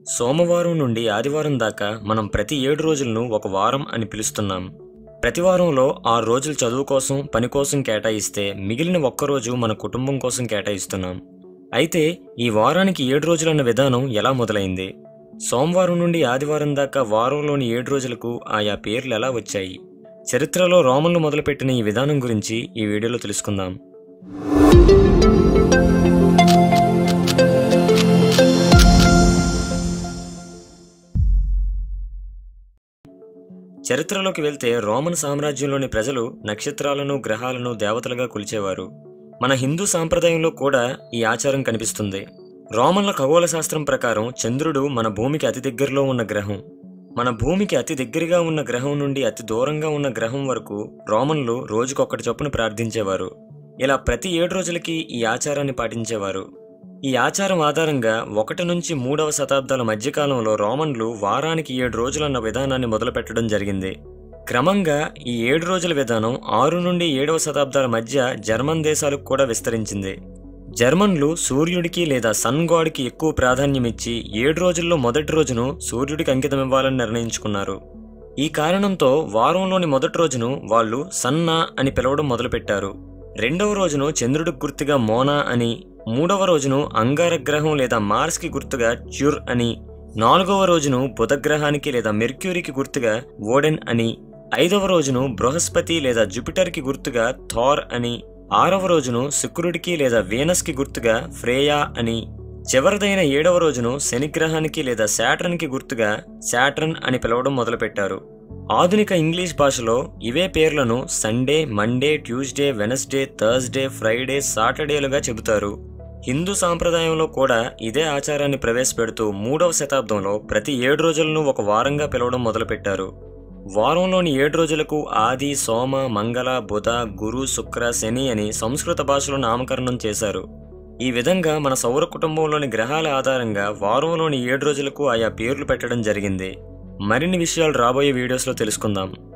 సోమవారం నుండి ఆదివారం దాకా మనం ప్రతి ఏడు రోజులను ఒక వారం అని పిలుస్తున్నాం ప్రతి వారంలో ఆరు రోజులు చదువు కోసం పని కోసం కేటాయిస్తే మిగిలిన ఒక్కరోజు మన కుటుంబం కోసం కేటాయిస్తున్నాం అయితే ఈ వారానికి ఏడు రోజులన్న విధానం ఎలా మొదలైంది సోమవారం నుండి ఆదివారం దాకా వారంలోని ఏడు రోజులకు ఆయా పేర్లు ఎలా వచ్చాయి చరిత్రలో రోమన్లు మొదలుపెట్టిన ఈ విధానం గురించి ఈ వీడియోలో తెలుసుకుందాం చరిత్రలోకి వెళ్తే రోమన్ సామ్రాజ్యంలోని ప్రజలు నక్షత్రాలను గ్రహాలను దేవతలుగా కొలిచేవారు మన హిందూ సాంప్రదాయంలో కూడా ఈ ఆచారం కనిపిస్తుంది రోమన్ల ఖగోళ శాస్త్రం ప్రకారం చంద్రుడు మన భూమికి అతి దగ్గరలో ఉన్న గ్రహం మన భూమికి అతి దగ్గరగా ఉన్న గ్రహం నుండి అతి దూరంగా ఉన్న గ్రహం వరకు రోమన్లు రోజుకొక్కటి చొప్పున ప్రార్థించేవారు ఇలా ప్రతి ఏడు రోజులకి ఈ ఆచారాన్ని పాటించేవారు ఈ ఆచారం ఆధారంగా ఒకటి నుంచి మూడవ శతాబ్దాల మధ్యకాలంలో రోమన్లు వారానికి ఏడు రోజులన్న విధానాన్ని మొదలుపెట్టడం జరిగింది క్రమంగా ఈ ఏడు రోజుల విధానం ఆరు నుండి ఏడవ శతాబ్దాల మధ్య జర్మన్ దేశాలకు కూడా విస్తరించింది జర్మన్లు సూర్యుడికి లేదా సన్ గాడ్కి ఎక్కువ ప్రాధాన్యమిచ్చి ఏడు రోజుల్లో మొదటి రోజును సూర్యుడికి అంకితం ఇవ్వాలని నిర్ణయించుకున్నారు ఈ కారణంతో వారంలోని మొదటి రోజును వాళ్ళు సన్నా అని పిలవడం మొదలుపెట్టారు రెండవ రోజును చంద్రుడికి గుర్తుగా మోనా అని మూడవ రోజును అంగారగ్రహం లేదా మార్స్కి గుర్తుగా చ్యూర్ అని నాలుగవ రోజును బుధగ్రహానికి లేదా మెర్క్యూరీకి గుర్తుగా ఓడెన్ అని ఐదవ రోజును బృహస్పతి లేదా జూపిటర్కి గుర్తుగా థార్ అని ఆరవ రోజును శుక్రుడికి లేదా వీనస్కి గుర్తుగా ఫ్రేయా అని చివరిదైన ఏడవ రోజును శనిగ్రహానికి లేదా శాటర్న్కి గుర్తుగా శాటర్న్ అని పిలవడం మొదలుపెట్టారు ఆధునిక ఇంగ్లీష్ భాషలో ఇవే పేర్లను Sunday Monday Tuesday Wednesday Thursday Friday సాటర్డేలుగా చెబుతారు హిందూ సాంప్రదాయంలో కూడా ఇదే ఆచారాన్ని ప్రవేశపెడుతూ మూడవ శతాబ్దంలో ప్రతి ఏడు రోజులను ఒక వారంగా పిలవడం మొదలుపెట్టారు వారంలోని ఏడు రోజులకు ఆది సోమ మంగళ బుధ గురు శుక్ర శని అని సంస్కృత భాషలో నామకరణం చేశారు ఈ విధంగా మన సౌర కుటుంబంలోని గ్రహాల ఆధారంగా వారంలోని ఏడు రోజులకు ఆయా పేర్లు పెట్టడం జరిగింది మరిన్ని విషయాలు రాబోయే వీడియోస్లో తెలుసుకుందాం